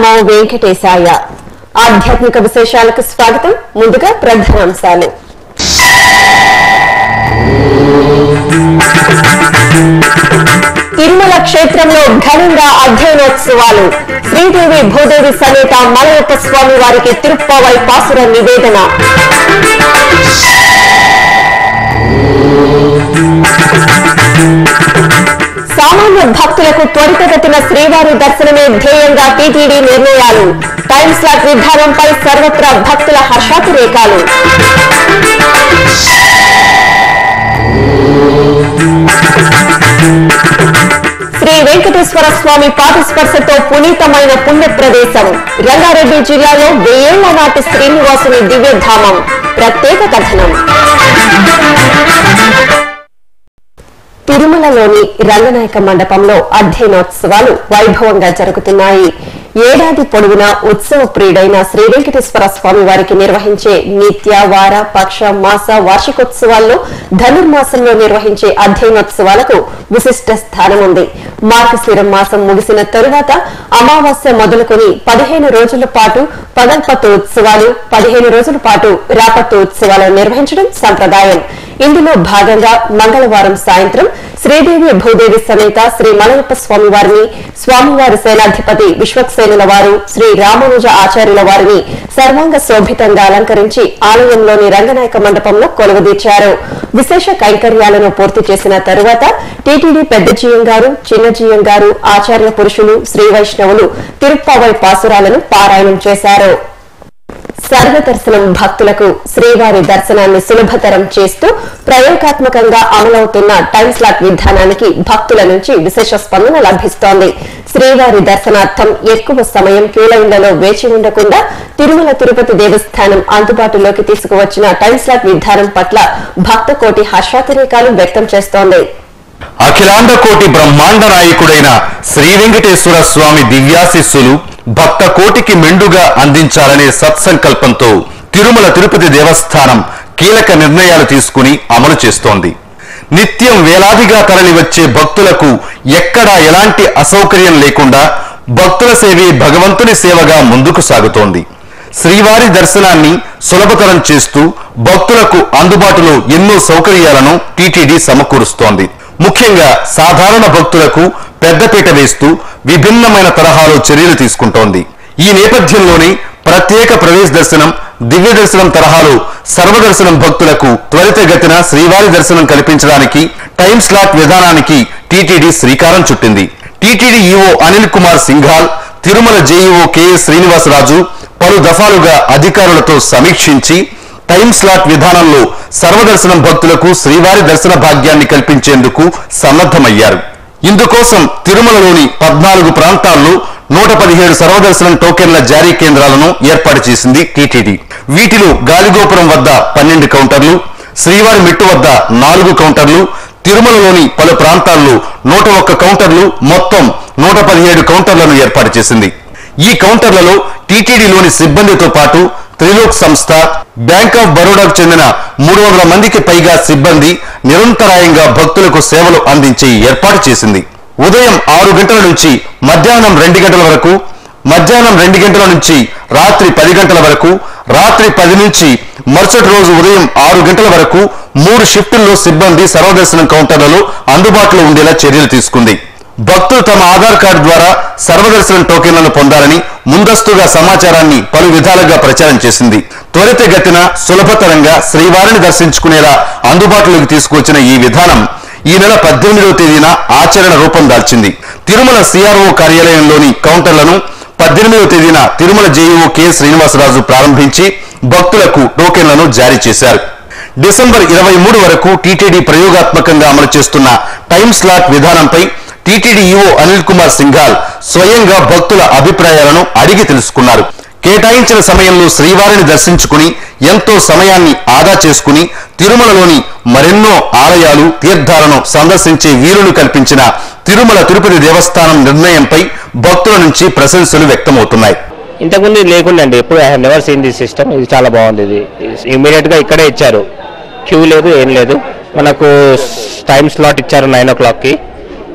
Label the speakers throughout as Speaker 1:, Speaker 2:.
Speaker 1: నమో వెంకటేశాయ ఆధ్యాత్మిక విశేషాలకు స్వాగతం ముందుగా ప్రధానాంశాలు తిరుమల క్షేత్రంలో ఘనంగా అధ్యయనోత్సవాలు శ్రీదేవి భూదేవి సమేత మలయప్ప స్వామి వారికి తిరుప్పావై పాసుర నివేదన సామాన్య భక్తులకు త్వరితగతిన శ్రీవారి దర్శనమే ధ్యేయంగా టీటీడీ నిర్ణయాలు టైం స్లాట్ విధానంపై సర్వత్రా భక్తుల హర్షాతిరేకాలు శ్రీ వెంకటేశ్వర స్వామి పాదస్పర్శతో పునీతమైన పుణ్య ప్రదేశం రంగారెడ్డి జిల్లాలో వెయ్యేళ్ల నాటి శ్రీనివాసుని దివ్యధామం ప్రత్యేక కథనం తిరుమలలోని రంగనాయక మండపంలో అధ్యయనోత్సవాలు వైభవంగా జరుగుతున్నాయి ఏడాది పొడవునా ఉత్సవ ప్రియుడైన శ్రీ వెంకటేశ్వర స్వామి వారికి నిర్వహించే నిత్య వార పక్ష మాస వార్షికోత్సవాల్లో ధనుర్మాసంలో నిర్వహించే అధ్యయనోత్సవాలకు విశిష్ట స్థానం ఉంది మార్గశిర మాసం ముగిసిన తరువాత అమావాస్య మొదలుకొని పదిహేను రోజుల పాటు పగల్పత్తు ఉత్సవాలు పదిహేను రోజుల పాటు రాపత్తు ఉత్సవాలు నిర్వహించడం సంప్రదాయం ఇందులో భాగంగా మంగళవారం సాయంత్రం శ్రీదేవి భూదేవి సమేత శ్రీ మలయప్ప స్వామి వారిని స్వామివారి సేనాధిపతి విశ్వక్సేనుల వారు శ్రీ రామానుజ ఆచార్యుల వారిని సర్వాంగ శోభితంగా అలంకరించి ఆలయంలోని రంగనాయక మండపంలో కొలువుదీర్చారు విశేష కైంకర్యాలను పూర్తి చేసిన తరువాత టీటీడీ పెద్ద జీయం గారు చిన్న జీయం గారు ఆచార్య పురుషులు శ్రీ వైష్ణవులు తిరుప్పావై పాసురాలను పారాయణం చేశారు సర్వదర్శనం భక్తులకు శ్రీవారి దర్శనాన్ని సులభతరం చేస్తూ ప్రయోగాత్మకంగా అమలవుతున్న టైం స్లాట్ విధానానికి భక్తుల నుంచి విశేష స్పందన లభిస్తోంది శ్రీవారి దర్శనార్థం ఎక్కువ సమయం క్యూలైన్లలో వేచి ఉండకుండా తిరుమల తిరుపతి దేవస్థానం అందుబాటులోకి తీసుకువచ్చిన టైం స్లాట్ విధానం పట్ల భక్త కోటి హర్షాతిరేకాలు వ్యక్తం చేస్తోంది
Speaker 2: అఖిలాండ కోటి బ్రహ్మాండ నాయకుడైన శ్రీ వెంకటేశ్వర స్వామి దివ్యాశిస్సులు భక్త కోటికి మెండుగా అందించాలనే సత్సంకల్పంతో తిరుమల తిరుపతి దేవస్థానం కీలక నిర్ణయాలు తీసుకుని అమలు చేస్తోంది నిత్యం వేలాదిగా తరలివచ్చే భక్తులకు ఎక్కడా ఎలాంటి అసౌకర్యం లేకుండా భక్తుల సేవే భగవంతుని సేవగా ముందుకు సాగుతోంది శ్రీవారి దర్శనాన్ని సులభతరం చేస్తూ భక్తులకు అందుబాటులో ఎన్నో సౌకర్యాలను టీటీడీ సమకూరుస్తోంది ముఖ్యంగా సాధారణ భక్తులకు పెద్దపీట వేస్తూ విభిన్నమైన తరహాలో చర్యలు తీసుకుంటోంది ఈ నేపథ్యంలోనే ప్రత్యేక ప్రవేశ దర్శనం దివ్య దర్శనం తరహాలో సర్వదర్శనం భక్తులకు త్వరితగతిన శ్రీవారి దర్శనం కల్పించడానికి టైం స్లాట్ విధానానికి టీటీడీ శ్రీకారం చుట్టింది TTD EO Anil Kumar Singhal Tirumala JEO K S Srinivasaraju పలు దఫాలుగా అధికారులతో సమీక్షించి టైం స్లాట్ విధానంలో సర్వదర్శనం భక్తులకు శ్రీవారి దర్శన భాగ్యాన్ని కల్పించేందుకు సన్నద్ధమయ్యారు ఇందుకోసం తిరుమలలోని పద్నాలుగు ప్రాంతాల్లో నూట పదిహేడు సర్వదర్శనం టోకెన్ల జారీ కేంద్రాలను ఏర్పాటు చేసింది టీటీడీ వీటిలో గాలిగోపురం వద్ద పన్నెండు కౌంటర్లు శ్రీవారి మెట్టు వద్ద నాలుగు కౌంటర్లు తిరుమలలోని పలు ప్రాంతాల్లో నూట ఒక్క కౌంటర్లు మొత్తం నూట పదిహేడు కౌంటర్లను ఏర్పాటు చేసింది ఈ కౌంటర్లలో టీటీడీలోని సిబ్బందితో పాటు త్రిలోక్ సంస్థ బ్యాంక్ ఆఫ్ బరోడాకు చెందిన మూడు వందల మందికి పైగా సిబ్బంది నిరంతరాయంగా భక్తులకు సేవలు అందించి ఏర్పాటు చేసింది ఉదయం ఆరు గంటల నుంచి మధ్యాహ్నం రెండు గంటల వరకు మధ్యాహ్నం రెండు గంటల నుంచి రాత్రి పది గంటల వరకు రాత్రి పది నుంచి మరుసటి రోజు ఉదయం ఆరు గంటల వరకు మూడు షిఫ్టుల్లో సిబ్బంది సర్వదర్శనం కౌంటర్లలో అందుబాటులో ఉండేలా చర్యలు తీసుకుంది భక్తులు తమ ఆధార్ కార్డు ద్వారా సర్వదర్శనం టోకెన్లను పొందాలని ముందస్తుగా సమాచారాన్ని పలు విధాలుగా ప్రచారం చేసింది త్వరితగతిన సులభతరంగా శ్రీవారిని దర్శించుకునేలా అందుబాటులోకి తీసుకువచ్చిన ఈ విధానం ఈ నెల పద్దెనిమిదవ తేదీన ఆచరణ రూపం దాల్చింది తిరుమల సిఆర్ఓ కార్యాలయంలోని కౌంటర్లను పద్దెనిమిదవ తేదీన తిరుమల జేఈఓ కె శ్రీనివాసరాజు ప్రారంభించి భక్తులకు టోకెన్లను జారీ చేశారు డిసెంబర్ ఇరవై మూడు వరకు టీటీడీ ప్రయోగాత్మకంగా అమలు చేస్తున్న టైం స్లాట్ విధానంపై టీటీడీ ఈఓ అనిల్ కుమార్ సింఘాల్ స్వయంగా భక్తుల అభిప్రాయాలను అడిగి తెలుసుకున్నారు కేటాయించిన సమయంలో శ్రీవారిని దర్శించుకుని ఎంతో సమయాన్ని ఆదా చేసుకుని తిరుమలలోని మరెన్నో ఆలయాలు తీర్థాలను సందర్శించే వీలును కల్పించిన తిరుమల తిరుపతి దేవస్థానం నిర్ణయంపై భక్తుల నుంచి ప్రశంసలు వ్యక్తమవుతున్నాయి
Speaker 3: ఇంతకుముందు ఇది లేకుండా అండి ఎప్పుడు I have never seen this system ఇది చాలా బాగుంది ఇది ఇమీడియట్ గా ఇక్కడే ఇచ్చారు క్యూ లేదు ఏం లేదు మనకు టైం స్లాట్ ఇచ్చారు నైన్ ఓ క్లాక్కి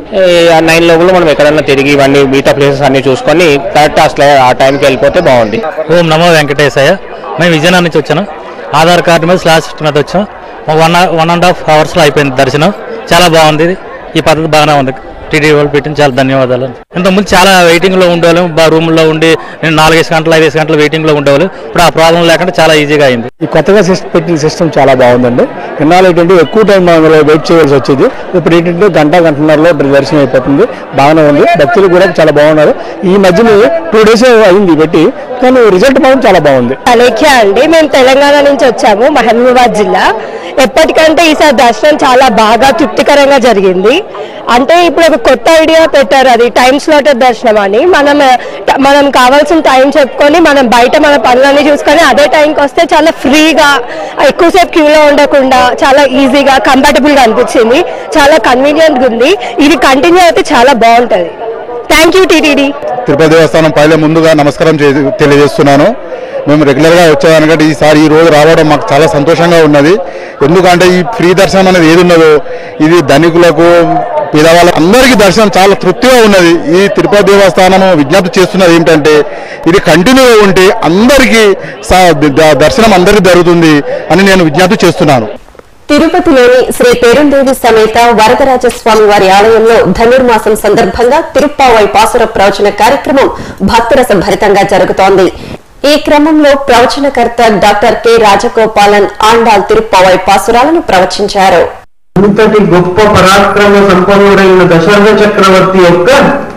Speaker 3: నైన్ లోపల మనం ఎక్కడన్నా తిరిగి ఇవన్నీ మిగతా ప్లేసెస్ అన్ని చూసుకొని కరెక్ట్ అసలు ఆ టైంకి వెళ్ళిపోతే బాగుంది
Speaker 4: ఓం నమో వెంకటేశయ్య మేము విజయనగరం నుంచి వచ్చాను ఆధార్ కార్డు మీద స్లాష్ మీద వచ్చాం వన్ వన్ అండ్ హాఫ్ అవర్స్లో అయిపోయింది దర్శనం చాలా బాగుంది ఇది. ఈ పద్ధతి బాగానే ఉంది టీడీ వాళ్ళు పెట్టిన చాలా ధన్యవాదాలు ఇంతకుముందు చాలా వెయిటింగ్లో ఉండేవాళ్ళం బా రూమ్లో ఉండి నేను నాలుగైదు గంటలు ఐదేసి గంటలు వెయిటింగ్లో ఉండేవాళ్ళు ఇప్పుడు ఆ ప్రాబ్లం లేకుండా చాలా ఈజీగా అయింది
Speaker 5: ఈ కొత్తగా సిస్టమ్ పెట్టిన సిస్టమ్ చాలా బాగుందండి ఇన్నాళ్ళు ఏంటంటే ఎక్కువ టైం అందులో వెయిట్ చేయవలసి వచ్చేది ఇప్పుడు ఏంటంటే గంట గంటన్నరలో దర్శనం అయిపోతుంది బాగానే ఉంది భక్తులు కూడా చాలా బాగున్నారు ఈ మధ్యన టూ డేస్ అయింది పెట్టి కానీ రిజల్ట్ మాత్రం చాలా బాగుంది
Speaker 6: అలేఖ్య అండి మేము తెలంగాణ నుంచి వచ్చాము మహబూబాబాద్ జిల్లా ఎప్పటికంటే ఈసారి దర్శనం చాలా బాగా తృప్తికరంగా జరిగింది అంటే ఇప్పుడు ఒక కొత్త ఐడియా పెట్టారు అది టైం స్లాటెడ్ దర్శనం అని మనం మనం కావాల్సిన టైం చెప్పుకొని మనం బయట మన పనులన్నీ చూసుకొని అదే టైంకి వస్తే చాలా ఫ్రీగా ఎక్కువసేపు క్యూలో ఉండకుండా చాలా ఈజీగా కంఫర్టబుల్గా అనిపించింది చాలా కన్వీనియంట్గా ఉంది ఇది కంటిన్యూ అయితే చాలా బాగుంటుంది థ్యాంక్ యూ టీటీడీ
Speaker 7: తిరుపతి దేవస్థానం పైన ముందుగా నమస్కారం చే- తెలియజేస్తున్నాను మేము రెగ్యులర్గా వచ్చేదానికంటే ఈసారి ఈ రోజు రావడం మాకు చాలా సంతోషంగా ఉన్నది ఎందుకంటే ఈ ఫ్రీ దర్శనం అనేది ఏది ఉన్నదో ఇది ధనికులకు పేదవాళ్ళ అందరికీ దర్శనం చాలా తృప్తిగా ఉన్నది ఈ తిరుపతి దేవస్థానం విజ్ఞప్తి చేస్తున్నది ఏంటంటే ఇది కంటిన్యూగా ఉంటే అందరికీ స- ద- దర్శనం అందరికీ జరుగుతుంది అని నేను విజ్ఞప్తి చేస్తున్నాను
Speaker 1: తిరుపతిలోని శ్రీ పేరుందేవి సమేత వరదరాజస్వామి వారి ఆలయంలో ధనుర్మాసం సందర్భంగా తిరుప్పావై పాసుర ప్రవచన కార్యక్రమం భక్తరస భరితంగా జరుగుతోంది ఈ క్రమంలో ప్రవచనకర్త డాక్టర్ కె రాజగోపాలన్ ఆండాల్ తిరుప్పావై పాసురాలను ప్రవచించారు
Speaker 8: ఇంతటి గొప్ప పరాక్రమ సంపన్నుడైన దశరథ చక్రవర్తి యొక్క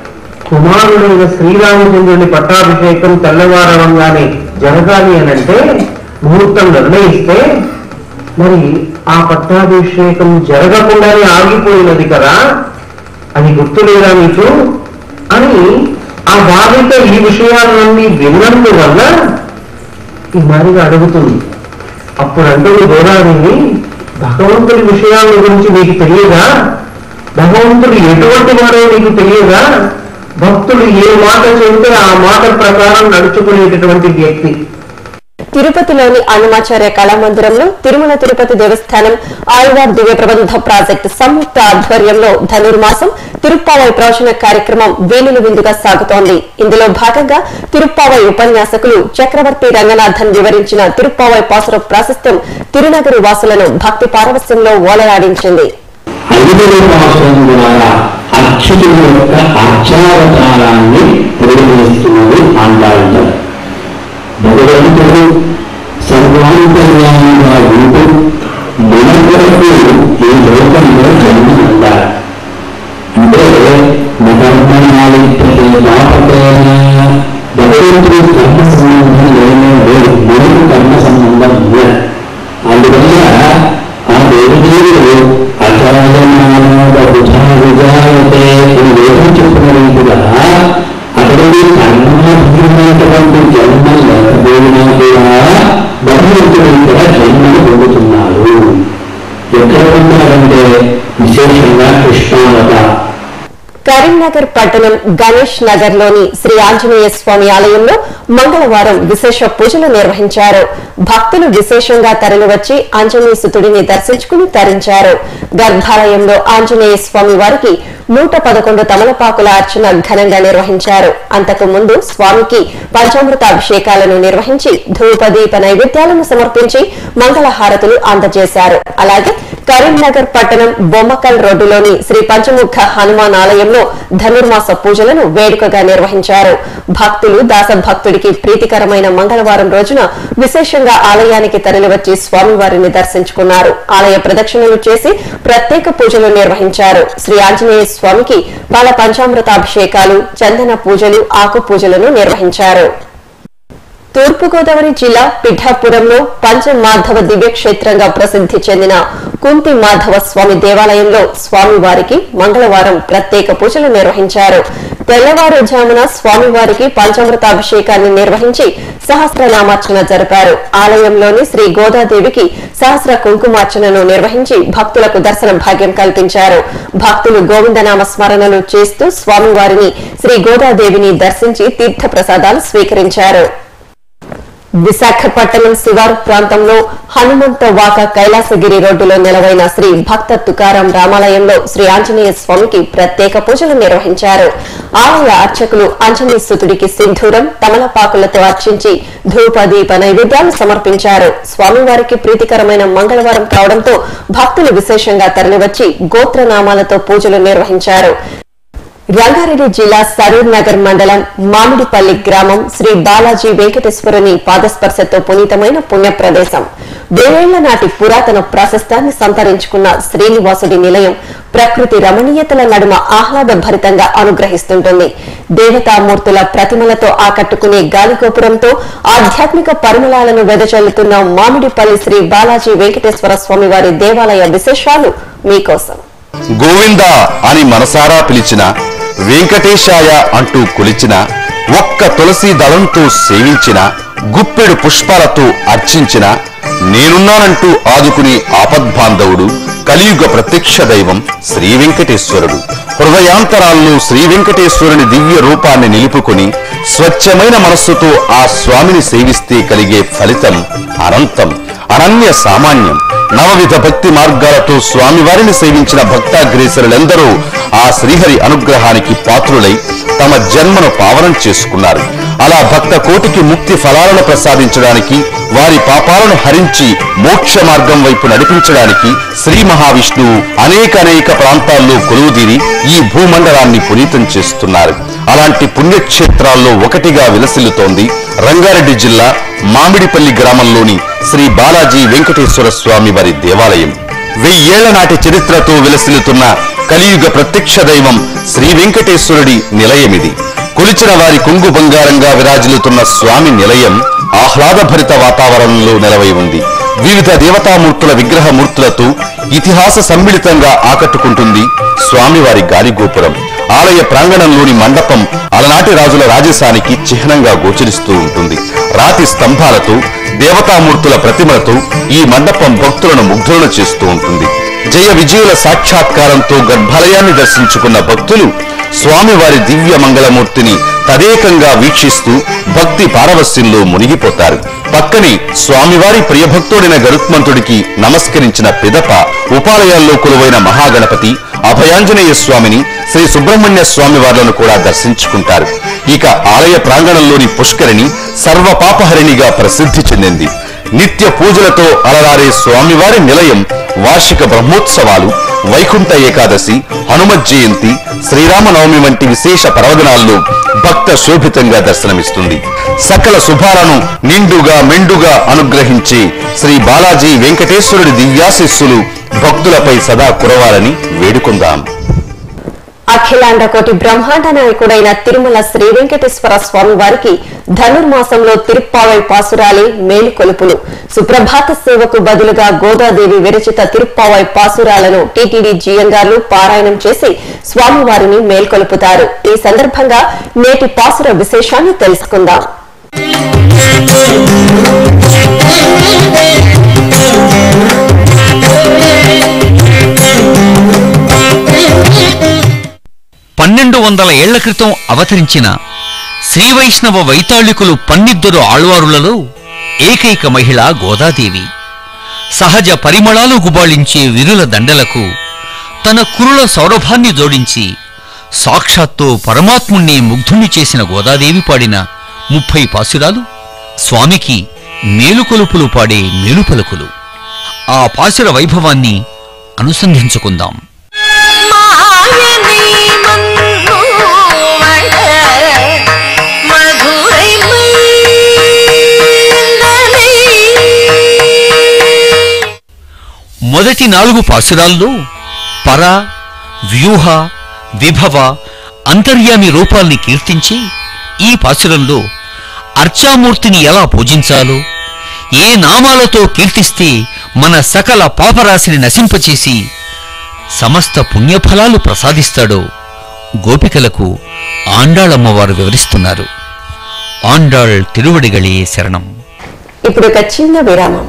Speaker 8: కుమారుడైన శ్రీరామచంద్రుని పట్టాభిషేకం తెల్లవారవంగానే జరగాలి అని అంటే ముహూర్తం నిర్ణయిస్తే మరి ఆ పట్టాభిషేకం జరగకుండానే ఆగిపోయినది కదా అది గుర్తులేదా మీకు అని ఆ బాధిత ఈ విషయాలన్నీ విన్నందువల్ల ఈ మాదిరిగా అడుగుతుంది అప్పుడు అంటుంది గోదాదేవి భగవంతుడి విషయాల గురించి నీకు తెలియదా భగవంతుడు ఎటువంటి వాడో నీకు తెలియదా భక్తుడు ఏ మాట చెబితే ఆ మాట ప్రకారం నడుచుకునేటటువంటి వ్యక్తి
Speaker 1: తిరుపతిలోని అన్నమాచార్య కళామందిరంలో తిరుమల తిరుపతి దేవస్థానం ఆళ్వార్ దివ్య ప్రబంధ ప్రాజెక్టు సంయుక్త ఆధ్వర్యంలో ధనుర్మాసం తిరుప్పావై ప్రవచన కార్యక్రమం వేలుల విందుగా సాగుతోంది ఇందులో భాగంగా తిరుప్పావై ఉపన్యాసకులు చక్రవర్తి రంగనాథన్ వివరించిన తిరుప్పావై పాసుర ప్రాశస్త్యం తిరునగరి వాసులను భక్తి పారవస్యంలో ఓలలాడించింది
Speaker 9: ఐదుగురు పాత్రం ద్వారా అచ్యుతుని యొక్క అర్చావతారాన్ని తెలియజేస్తున్నది ఆండాళ్ళు భగవంతుడు సర్వాంతర్యాలుగా ఉంటూ మన కొరకు ఈ లోకంలో జన్మ పొందారు అంటే మకర్మణాలిప్యతే పాపతేన భగవంతుడు కర్మ సంబంధం ఏమీ లేదు మనకు కర్మ సంబంధం లేదు అందువల్ల ఆ దేవదేవుడు అచారమానవ విజాయతే అని వేదం చెప్పిన రీతిగా అతడికి కర్మాధీనమైనటువంటి జన్మ లేకపోయినా కూడా భగవంతుడు ఇక్కడ జన్మను పొందుతున్నాడు ఎక్కడ పొందారంటే విశేషంగా కృష్ణావత
Speaker 1: కరీంనగర్ పట్టణం గణేష్ నగర్ లోని శ్రీ ఆంజనేయ స్వామి ఆలయంలో మంగళవారం విశేష పూజలు నిర్వహించారు భక్తులు విశేషంగా తరలివచ్చి ఆంజనేయ సుతుడిని దర్శించుకుని తరించారు గర్భాలయంలో ఆంజనేయ స్వామి వారికి నూట పదకొండు తమలపాకుల అర్చన ఘనంగా నిర్వహించారు అంతకు ముందు స్వామికి పంచామృత అభిషేకాలను నిర్వహించి ధూపదీప నైవేద్యాలను సమర్పించి మంగళహారతులు అందజేశారు అలాగే కరీంనగర్ పట్టణం బొమ్మకల్ రోడ్డులోని శ్రీ పంచముఖ హనుమాన్ ఆలయంలో ధనుర్మాస పూజలను వేడుకగా నిర్వహించారు భక్తులు దాస భక్తుడికి ప్రీతికరమైన మంగళవారం రోజున విశేషంగా ఆలయానికి తరలివచ్చి స్వామివారిని దర్శించుకున్నారు ఆలయ ప్రదక్షిణలు చేసి ప్రత్యేక పూజలు నిర్వహించారు శ్రీ ఆంజనేయ స్వామికి బాల పంచామృతాభిషేకాలు చందన పూజలు ఆకు పూజలను నిర్వహించారు తూర్పుగోదావరి జిల్లా పిఠాపురంలో పంచమాధవ దివ్యక్షేత్రంగా ప్రసిద్ధి చెందిన కుంతి మాధవ స్వామి దేవాలయంలో స్వామివారికి మంగళవారం ప్రత్యేక పూజలు నిర్వహించారు తెల్లవారుజామున స్వామివారికి పంచామృతాభిషేకాన్ని నిర్వహించి సహస్రనామార్చన జరిపారు ఆలయంలోని శ్రీ గోదాదేవికి సహస్ర కుంకుమార్చనను నిర్వహించి భక్తులకు దర్శన భాగ్యం కల్పించారు భక్తులు గోవిందనామ స్మరణలు చేస్తూ స్వామివారిని శ్రీ గోదాదేవిని దర్శించి తీర్థ ప్రసాదాలు స్వీకరించారు విశాఖపట్నం శివారు ప్రాంతంలో హనుమంత వాక కైలాసగిరి రోడ్డులో నెలవైన శ్రీ భక్త తుకారాం రామాలయంలో శ్రీ ఆంజనేయ స్వామికి ప్రత్యేక పూజలు నిర్వహించారు ఆలయ అర్చకులు ఆంజనేయ సుతుడికి సింధూరం తమలపాకులతో అర్చించి ధూప దీప నైవేద్యాలు సమర్పించారు స్వామివారికి ప్రీతికరమైన మంగళవారం కావడంతో భక్తులు విశేషంగా తరలివచ్చి గోత్రనామాలతో పూజలు నిర్వహించారు రంగారెడ్డి జిల్లా సరూర్ నగర్ మండలం మామిడిపల్లి గ్రామం శ్రీ బాలాజీ వెంకటేశ్వరుని పాదస్పర్శతో పునీతమైన పుణ్య ప్రదేశం వేరేళ్ల నాటి పురాతన ప్రాశస్తాన్ని సంతరించుకున్న శ్రీనివాసుడి నిలయం ప్రకృతి రమణీయతల నడుమ ఆహ్లాద భరితంగా అనుగ్రహిస్తుంటుంది దేవతామూర్తుల ప్రతిమలతో ఆకట్టుకునే గాలిగోపురంతో ఆధ్యాత్మిక పరిమళాలను వెదజల్లుతున్న మామిడిపల్లి శ్రీ బాలాజీ వెంకటేశ్వర స్వామివారి దేవాలయ విశేషాలు మీకోసం
Speaker 2: గోవింద అని మనసారా పిలిచిన వెంకటేశాయ అంటూ కొలిచిన ఒక్క తులసి దళంతో సేవించిన గుప్పెడు పుష్పాలతో అర్చించిన నేనున్నానంటూ ఆదుకునే ఆపద్బాంధవుడు కలియుగ ప్రత్యక్ష దైవం శ్రీ వెంకటేశ్వరుడు హృదయాంతరాల్లో శ్రీ వెంకటేశ్వరుని దివ్య రూపాన్ని నిలుపుకొని స్వచ్ఛమైన మనస్సుతో ఆ స్వామిని సేవిస్తే కలిగే ఫలితం అనంతం అనన్య సామాన్యం నవవిధ భక్తి మార్గాలతో స్వామివారిని సేవించిన భక్తాగ్రేసరులెందరూ ఆ శ్రీహరి అనుగ్రహానికి పాత్రులై తమ జన్మను పావనం చేసుకున్నారు అలా భక్త కోటికి ముక్తి ఫలాలను ప్రసాదించడానికి వారి పాపాలను హరించి మోక్ష మార్గం వైపు నడిపించడానికి శ్రీ మహావిష్ణువు అనేక అనేక ప్రాంతాల్లో కొలువుదీరి ఈ భూమండలాన్ని పునీతం చేస్తున్నారు అలాంటి పుణ్యక్షేత్రాల్లో ఒకటిగా విలసిల్లుతోంది రంగారెడ్డి జిల్లా మామిడిపల్లి గ్రామంలోని శ్రీ బాలాజీ వెంకటేశ్వర స్వామి వారి దేవాలయం వెయ్యేళ్ల నాటి చరిత్రతో విలసిల్లుతున్న కలియుగ ప్రత్యక్ష దైవం శ్రీ వెంకటేశ్వరుడి నిలయమిది కొలిచిన వారి కొంగు బంగారంగా విరాజిల్లుతున్న స్వామి నిలయం ఆహ్లాదభరిత వాతావరణంలో నెలవై ఉంది వివిధ దేవతామూర్తుల విగ్రహ మూర్తులతో ఇతిహాస సమ్మిళితంగా ఆకట్టుకుంటుంది స్వామివారి గాలిగోపురం ఆలయ ప్రాంగణంలోని మండపం అలనాటి రాజుల రాజసానికి చిహ్నంగా గోచరిస్తూ ఉంటుంది రాతి స్తంభాలతో దేవతామూర్తుల ప్రతిమలతో ఈ మండపం భక్తులను ముగ్ధులను చేస్తూ ఉంటుంది జయ విజయుల సాక్షాత్కారంతో గర్భాలయాన్ని దర్శించుకున్న భక్తులు స్వామివారి దివ్య మంగళమూర్తిని తదేకంగా వీక్షిస్తూ భక్తి పారవస్యంలో మునిగిపోతారు పక్కనే స్వామివారి ప్రియభక్తుడైన గరుత్మంతుడికి నమస్కరించిన పిదప ఉపాలయాల్లో కొలువైన మహాగణపతి అభయాంజనేయ స్వామిని శ్రీ సుబ్రహ్మణ్య స్వామి వార్లను కూడా దర్శించుకుంటారు ఇక ఆలయ ప్రాంగణంలోని పుష్కరిణి సర్వపాపహరిణిగా ప్రసిద్ధి చెందింది నిత్య పూజలతో అలరారే స్వామివారి నిలయం వార్షిక బ్రహ్మోత్సవాలు వైకుంఠ ఏకాదశి హనుమత్ జయంతి శ్రీరామనవమి వంటి విశేష పర్వదినాల్లో భక్త శోభితంగా దర్శనమిస్తుంది సకల శుభాలను నిండుగా మెండుగా అనుగ్రహించే శ్రీ బాలాజీ వెంకటేశ్వరుడి దివ్యాశిస్సులు భక్తులపై సదా కురవాలని వేడుకుందాం
Speaker 1: అఖిలాండ కోటి బ్రహ్మాండ నాయకుడైన తిరుమల శ్రీ వెంకటేశ్వర స్వామి వారికి ధనుర్మాసంలో తిరుప్పావై పాసురాలే మేలుకొలుపులు సుప్రభాత సేవకు బదులుగా గోదాదేవి విరచిత తిరుప్పావై పాసురాలను టీటీడీ జీఎంగార్లు పారాయణం చేసి స్వామివారిని మేల్కొలుపుతారు ఈ సందర్భంగా నేటి పాసుర విశేషాన్ని తెలుసుకుందాం
Speaker 10: పన్నెండు వందల ఏళ్ల క్రితం అవతరించిన శ్రీవైష్ణవ వైతాళికులు పన్నిద్దరు ఆళ్వారులలో ఏకైక మహిళ గోదాదేవి సహజ పరిమళాలు గుబాళించే విరుల దండలకు తన కురుల సౌరభాన్ని జోడించి సాక్షాత్తు పరమాత్ముణ్ణి ముగ్ధుణ్ణి చేసిన గోదాదేవి పాడిన ముప్పై పాసురాలు స్వామికి మేలుకొలుపులు పాడే మేలుపలుకులు ఆ పాసుర వైభవాన్ని అనుసంధించుకుందాం మొదటి నాలుగు పాసురాల్లో పర వ్యూహ విభవ అంతర్యామి రూపాల్ని కీర్తించి ఈ పాసురంలో అర్చామూర్తిని ఎలా పూజించాలో ఏ నామాలతో కీర్తిస్తే మన సకల పాపరాశిని నశింపచేసి సమస్త పుణ్యఫలాలు ప్రసాదిస్తాడో గోపికలకు ఆండాళమ్మవారు వివరిస్తున్నారు ఆండాళ్ తిరువడిగళే శరణం
Speaker 1: ఇప్పుడు ఒక చిన్న విరామం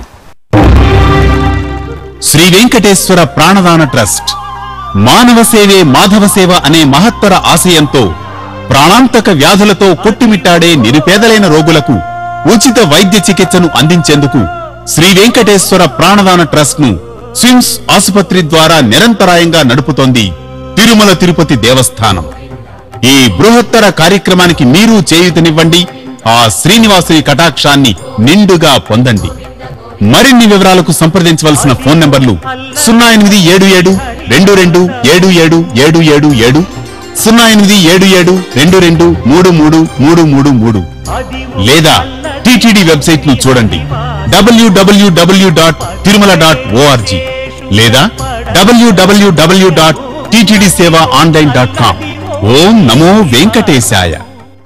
Speaker 11: శ్రీ వెంకటేశ్వర ప్రాణదాన ట్రస్ట్ మానవ సేవే మాధవ సేవ అనే మహత్తర ఆశయంతో ప్రాణాంతక వ్యాధులతో కొట్టుమిట్టాడే నిరుపేదలైన రోగులకు ఉచిత వైద్య చికిత్సను అందించేందుకు శ్రీ వెంకటేశ్వర ప్రాణదాన ట్రస్ట్ ను స్విమ్స్ ఆసుపత్రి ద్వారా నిరంతరాయంగా నడుపుతోంది తిరుమల తిరుపతి దేవస్థానం ఈ బృహత్తర కార్యక్రమానికి మీరు చేయూతనివ్వండి ఆ శ్రీనివాసుని కటాక్షాన్ని నిండుగా పొందండి మరిన్ని వివరాలకు సంప్రదించవలసిన ఫోన్ నంబర్లు సున్నా ఎనిమిది ఏడు ఏడు రెండు రెండు ఏడు ఏడు ఏడు ఏడు ఏడు సున్నా ఎనిమిది ఏడు ఏడు రెండు రెండు మూడు మూడు మూడు మూడు మూడు లేదా టిటిడి వెబ్సైట్ ను చూడండి WWW dot Tirumala dot ORG లేదా WWW dot TTD seva online dot com ఓం నమో వెంకటేశాయ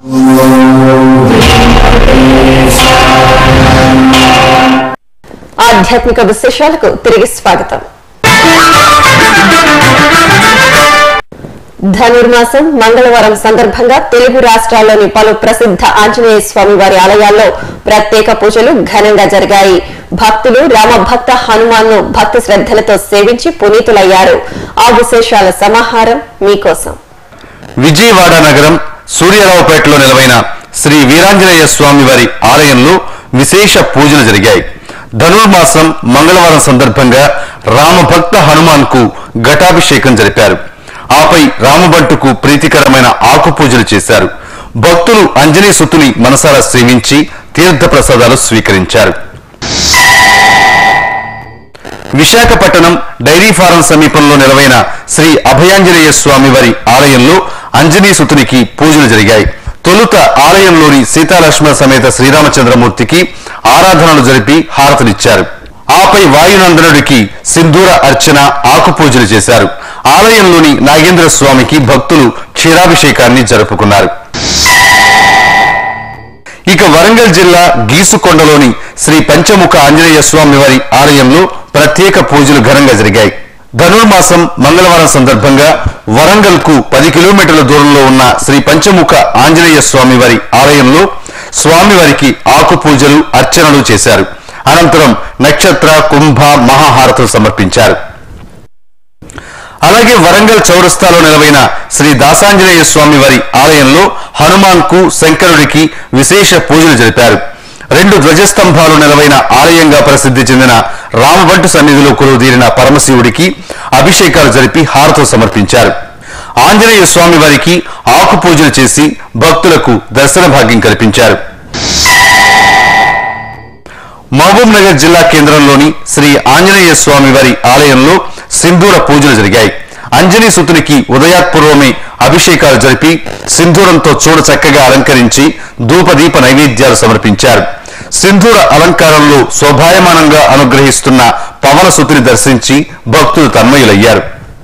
Speaker 1: ఆధ్యాత్మిక విశేషాలకు తిరిగి స్వాగతం ధనుర్మాసం మంగళవారం సందర్భంగా తెలుగు రాష్ట్రాల్లోని పలు ప్రసిద్ధ ఆంజనేయ స్వామి వారి ఆలయాల్లో ప్రత్యేక పూజలు ఘనంగా జరిగాయి భక్తులు రామభక్త హనుమాన్ ను భక్తి శ్రద్ధలతో సేవించి పునీతులయ్యారు ఆ విశేషాల సమాహారం మీకోసం
Speaker 2: విజయవాడ నగరం సూర్యరావుపేటలో నిలవైన శ్రీ వీరాంజనేయ స్వామి వారి ఆలయంలో విశేష పూజలు జరిగాయి ధనుర్మాసం మంగళవారం సందర్భంగా రామభక్త హనుమాన్ కు ఘటాభిషేకం జరిపారు ఆపై రామబంటుకు ప్రీతికరమైన ఆకు పూజలు చేశారు భక్తులు అంజనీ సుతుని మనసారా సేవించి తీర్థ ప్రసాదాలు స్వీకరించారు విశాఖపట్నం డైరీ ఫారం సమీపంలో నిలవైన శ్రీ అభయాంజనేయ స్వామి వారి ఆలయంలో అంజనీ సుతునికి పూజలు జరిగాయి తొలుత ఆలయంలోని సీతాలక్ష్మణ సమేత శ్రీరామచంద్రమూర్తికి ఆరాధనలు జరిపి హారతనిచ్చారు ఆపై వాయునందనుడికి సింధూర అర్చన ఆకు పూజలు చేశారు ఆలయంలోని నాగేంద్ర స్వామికి భక్తులు క్షీరాభిషేకాన్ని జరుపుకున్నారు ఇక వరంగల్ జిల్లా గీసుకొండలోని శ్రీ పంచముఖ ఆంజనేయ స్వామి వారి ఆలయంలో ప్రత్యేక పూజలు ఘనంగా జరిగాయి ధనుర్మాసం మంగళవారం సందర్భంగా వరంగల్ కు పది కిలోమీటర్ల దూరంలో ఉన్న శ్రీ పంచముఖ ఆంజనేయ స్వామి వారి ఆలయంలో స్వామివారికి ఆకు పూజలు అర్చనలు చేశారు అనంతరం నక్షత్ర కుంభ మహాహారతులు సమర్పించారు అలాగే వరంగల్ చౌరస్తాలో నిలవైన శ్రీ దాసాంజనేయ స్వామి వారి ఆలయంలో హనుమాన్ కు శంకరుడికి విశేష పూజలు జరిపారు రెండు ధ్వజస్తంభాలు నిలవైన ఆలయంగా ప్రసిద్ధి చెందిన రామబంటు సన్నిధిలో కొలువుదీరిన పరమశివుడికి అభిషేకాలు జరిపి హారతులు సమర్పించారు ఆంజనేయ స్వామి వారికి ఆకు పూజలు చేసి భక్తులకు దర్శన భాగ్యం కల్పించారు మహబూబ్ నగర్ జిల్లా కేంద్రంలోని శ్రీ ఆంజనేయ స్వామి వారి ఆలయంలో సింధూర పూజలు జరిగాయి అంజనీ సుతునికి ఉదయాత్పూర్వమే అభిషేకాలు జరిపి సింధూరంతో చూడ చక్కగా అలంకరించి ధూపదీప నైవేద్యాలు సమర్పించారు సింధూర అలంకారంలో శోభాయమానంగా అనుగ్రహిస్తున్న పవన సుతుని దర్శించి భక్తులు తన్మయులయ్యారు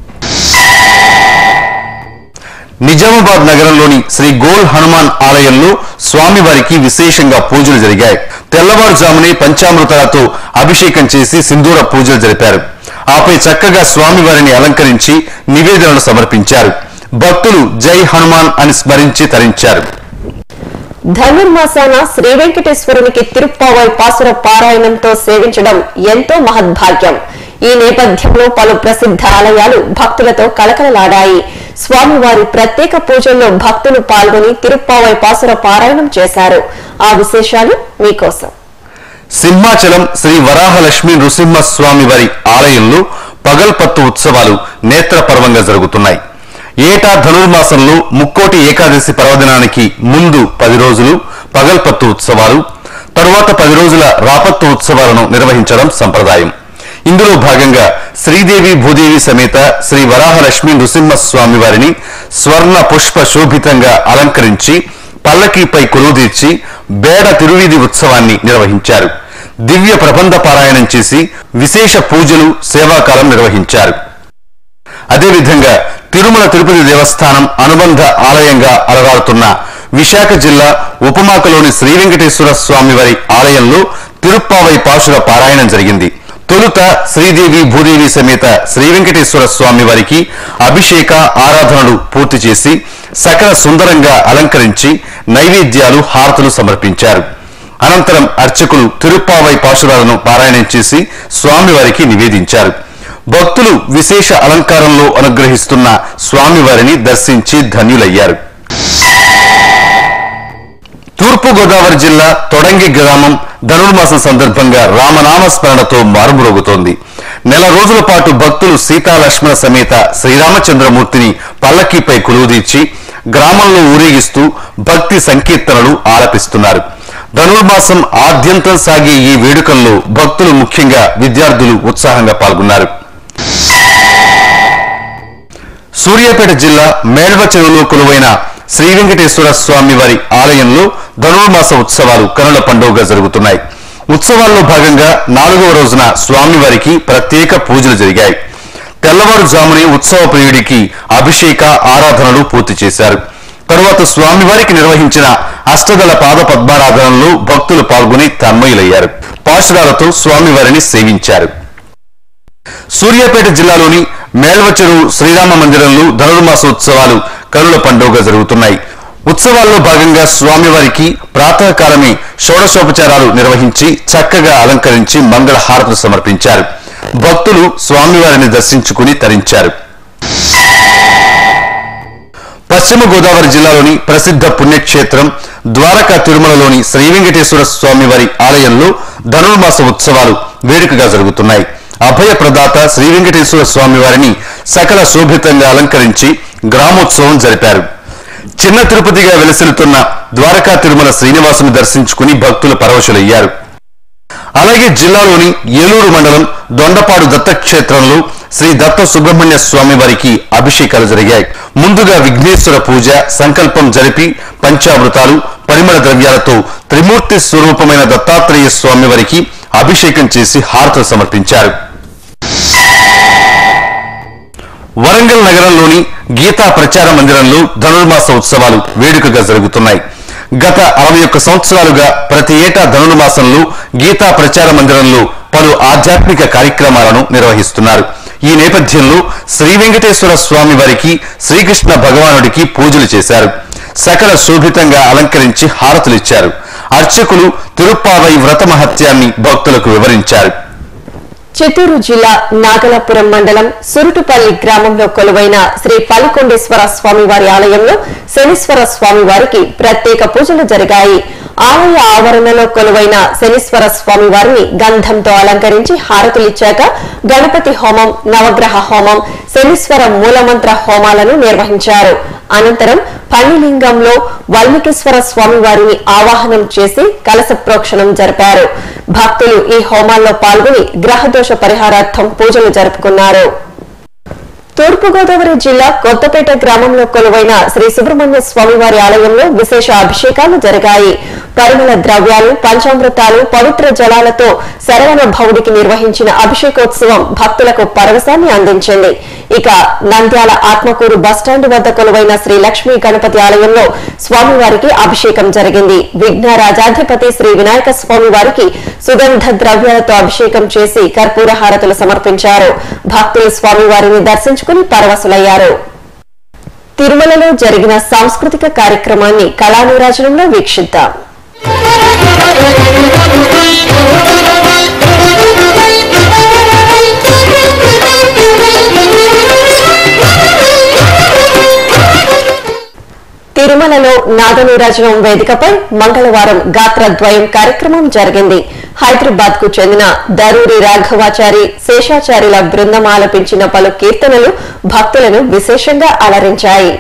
Speaker 2: నిజామాబాద్ నగరంలోని శ్రీ గోల్ హనుమాన్ ఆలయంలో స్వామివారికి విశేషంగా పూజలు జరిగాయి తెల్లవారుజామునే పంచామృతాలతో అభిషేకం చేసి సింధూర పూజలు జరిపారు ఆపై చక్కగా స్వామివారిని అలంకరించి నివేదనలు సమర్పించారు భక్తులు జై హనుమాన్ అని స్మరించి తరించారు
Speaker 1: ధనుర్మాసాన శ్రీ వెంకటేశ్వరునికి తిరుప్పావై పాసుర పారాయణంతో సేవించడం ఎంతో మహద్భాగ్యం ఈ నేపథ్యంలో పలు ప్రసిద్ధ ఆలయాలు భక్తులతో కలకలలాడాయి స్వామివారి ప్రత్యేక పూజల్లో భక్తులు పాల్గొని తిరుప్పావై పాసుర పారాయణం చేశారు ఆ విశేషాలు మీకోసం
Speaker 2: సింహాచలం శ్రీ వరాహలక్ష్మి నృసింహస్వామి వారి ఆలయంలో పగల్పత్తు ఉత్సవాలు నేత్రపర్వంగా జరుగుతున్నాయి ఏటా ధనుర్మాసంలో ముక్కోటి ఏకాదశి పర్వదినానికి ముందు పది రోజులు పగల్పత్తు ఉత్సవాలు తరువాత పది రోజుల రాపత్తు ఉత్సవాలను నిర్వహించడం సంప్రదాయం ఇందులో భాగంగా శ్రీదేవి భూదేవి సమేత శ్రీ వరాహలక్ష్మి నృసింహస్వామి వారిని స్వర్ణ పుష్ప శోభితంగా అలంకరించి పల్లకీపై కొలువుదీర్చి బేడ తిరువీధి ఉత్సవాన్ని నిర్వహించారు దివ్య ప్రబంధ పారాయణం చేసి విశేష పూజలు సేవాకాలం నిర్వహించారు అదేవిధంగా తిరుమల తిరుపతి దేవస్థానం అనుబంధ ఆలయంగా అలరాడుతున్న విశాఖ జిల్లా ఉపమాకలోని శ్రీ వెంకటేశ్వర స్వామి వారి ఆలయంలో తిరుప్పావై పాశుర పారాయణం జరిగింది తొలుత శ్రీదేవి భూదేవి సమేత శ్రీ వెంకటేశ్వర స్వామి వారికి అభిషేక ఆరాధనలు పూర్తి చేసి సకల సుందరంగా అలంకరించి నైవేద్యాలు హారతులు సమర్పించారు అనంతరం అర్చకులు తిరుప్పావై పాశురాలను పారాయణం చేసి స్వామివారికి నివేదించారు భక్తులు విశేష అలంకారంలో అనుగ్రహిస్తున్న స్వామివారిని దర్శించి ధన్యులయ్యారు తూర్పు గోదావరి జిల్లా తొడంగి గ్రామం ధనుర్మాసం సందర్భంగా రామనామ స్మరణతో మారుమ్రోగుతోంది నెల రోజుల పాటు భక్తులు సీతాలక్ష్మణ సమేత శ్రీరామచంద్రమూర్తిని పల్లకీపై కొలువుదీర్చి గ్రామంలో ఊరేగిస్తూ భక్తి సంకీర్తనలు ఆలపిస్తున్నారు ధనుర్మాసం ఆద్యంతం సాగే ఈ వేడుకల్లో భక్తులు ముఖ్యంగా విద్యార్థులు ఉత్సాహంగా పాల్గొన్నారు సూర్యాపేట జిల్లా మేడ్వ చెరువులో కొలువైన శ్రీ వెంకటేశ్వర స్వామి వారి ఆలయంలో ధనుర్మాస ఉత్సవాలు కనుల పండుగగా జరుగుతున్నాయి ఉత్సవాల్లో భాగంగా నాలుగవ రోజున స్వామివారికి ప్రత్యేక పూజలు జరిగాయి తెల్లవారుజామునే ఉత్సవ ప్రియుడికి అభిషేక ఆరాధనలు పూర్తి చేశారు తరువాత స్వామివారికి నిర్వహించిన అష్టదళ పాద పద్మారాధనలో భక్తులు పాల్గొని తన్మయులయ్యారు పాశురాలతో స్వామివారిని సేవించారు సూర్యాపేట జిల్లాలోని మేల్వచెరు శ్రీరామ మందిరంలో ధనుర్మాస ఉత్సవాలు కనుల పండుగగా జరుగుతున్నాయి ఉత్సవాల్లో భాగంగా స్వామివారికి ప్రాతకాలమే షోడశోపచారాలు నిర్వహించి చక్కగా అలంకరించి మంగళ హారతులు సమర్పించారు భక్తులు స్వామివారిని దర్శించుకుని తరించారు పశ్చిమ గోదావరి జిల్లాలోని ప్రసిద్ధ పుణ్యక్షేత్రం ద్వారకా తిరుమలలోని శ్రీ వెంకటేశ్వర స్వామి వారి ఆలయంలో ధనుర్మాస ఉత్సవాలు వేడుకగా జరుగుతున్నాయి అభయ ప్రదాత శ్రీ వెంకటేశ్వర స్వామి వారిని సకల శోభితంగా అలంకరించి గ్రామోత్సవం జరిపారు చిన్న తిరుపతిగా వెలసిల్లుతున్న ద్వారకా తిరుమల శ్రీనివాసుని దర్శించుకుని భక్తులు పరవశులయ్యారు అలాగే జిల్లాలోని ఏలూరు మండలం దొండపాడు దత్తక్షేత్రంలో శ్రీ దత్త సుబ్రహ్మణ్య స్వామి వారికి అభిషేకాలు జరిగాయి ముందుగా విఘ్నేశ్వర పూజ సంకల్పం జరిపి పంచామృతాలు పరిమళ ద్రవ్యాలతో త్రిమూర్తి స్వరూపమైన దత్తాత్రేయ స్వామి వారికి అభిషేకం చేసి హారతులు సమర్పించారు వరంగల్ నగరంలోని గీతా ప్రచార మందిరంలో ధనుర్మాస ఉత్సవాలు వేడుకగా జరుగుతున్నాయి గత అరవై ఒక్క సంవత్సరాలుగా ప్రతి ఏటా ధనుర్మాసంలో గీతా ప్రచార మందిరంలో పలు ఆధ్యాత్మిక కార్యక్రమాలను నిర్వహిస్తున్నారు ఈ నేపథ్యంలో శ్రీ వెంకటేశ్వర స్వామి వారికి శ్రీకృష్ణ భగవానుడికి పూజలు చేశారు సకల శోభితంగా అలంకరించి హారతులిచ్చారు అర్చకులు తిరుప్పావై వ్రత మహత్యాన్ని భక్తులకు వివరించారు
Speaker 1: చిత్తూరు జిల్లా నాగలాపురం మండలం సురుటుపల్లి గ్రామంలో కొలువైన శ్రీ పల్లికొండేశ్వర స్వామి వారి ఆలయంలో శనీశ్వర స్వామి వారికి ప్రత్యేక పూజలు జరిగాయి ఆలయ ఆవరణలో కొలువైన శనీశ్వర స్వామి వారిని గంధంతో అలంకరించి హారతులిచ్చాక గణపతి హోమం నవగ్రహ హోమం శనీశ్వర మూలమంత్ర హోమాలను నిర్వహించారు అనంతరం పన్నిలింగంలో వాల్మీకేశ్వర స్వామి వారిని ఆవాహనం చేసి కలస ప్రోక్షణం జరిపారు భక్తులు ఈ హోమాల్లో పాల్గొని గ్రహదోష పరిహారార్థం పూజలు జరుపుకున్నారు తూర్పుగోదావరి జిల్లా కొత్తపేట గ్రామంలో కొలువైన శ్రీ సుబ్రహ్మణ్య స్వామివారి ఆలయంలో విశేష అభిషేకాలు జరిగాయి పరిమళ ద్రవ్యాలు పంచామృతాలు పవిత్ర జలాలతో శరవణ భవుడికి నిర్వహించిన అభిషేకోత్సవం భక్తులకు పరవశాన్ని అందించింది ఇక నంద్యాల ఆత్మకూరు బస్టాండ్ వద్ద కొలువైన శ్రీ లక్ష్మీ గణపతి ఆలయంలో స్వామివారికి అభిషేకం జరిగింది విఘ్న రాజాధిపతి శ్రీ వినాయక స్వామి వారికి సుగంధ ద్రవ్యాలతో అభిషేకం చేసి కర్పూర హారతులు సమర్పించారు భక్తులు స్వామివారిని దర్శించుకుని పరవశులయ్యారు తిరుమలలో జరిగిన సాంస్కృతిక కార్యక్రమాన్ని కళానీరాజనంలో వీక్షిద్దాం తిరుమలలో నాదనీరాజనం వేదికపై మంగళవారం గాత్రద్వయం కార్యక్రమం జరిగింది హైదరాబాద్ కు చెందిన దరూరి రాఘవాచారి శేషాచార్యుల బృందం ఆలపించిన పలు కీర్తనలు భక్తులను విశేషంగా అలరించాయి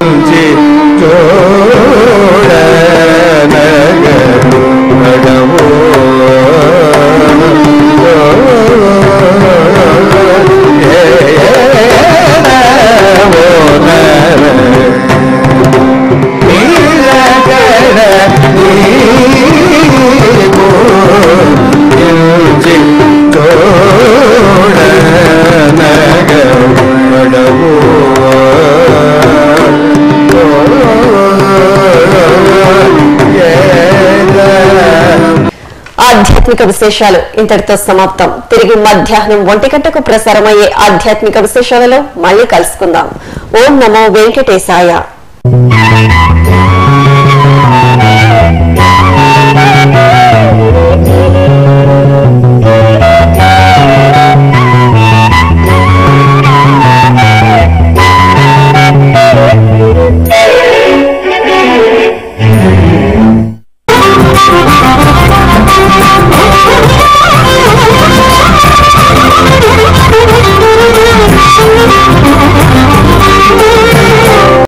Speaker 1: ఆధ్యాత్మిక విశేషాలు ఇంతటితో సమాప్తం తిరిగి మధ్యాహ్నం ఒంటి గంటకు ప్రసారమయ్యే ఆధ్యాత్మిక విశేషాలలో మళ్ళీ కలుసుకుందాం ఓం నమో వెంకటేశాయ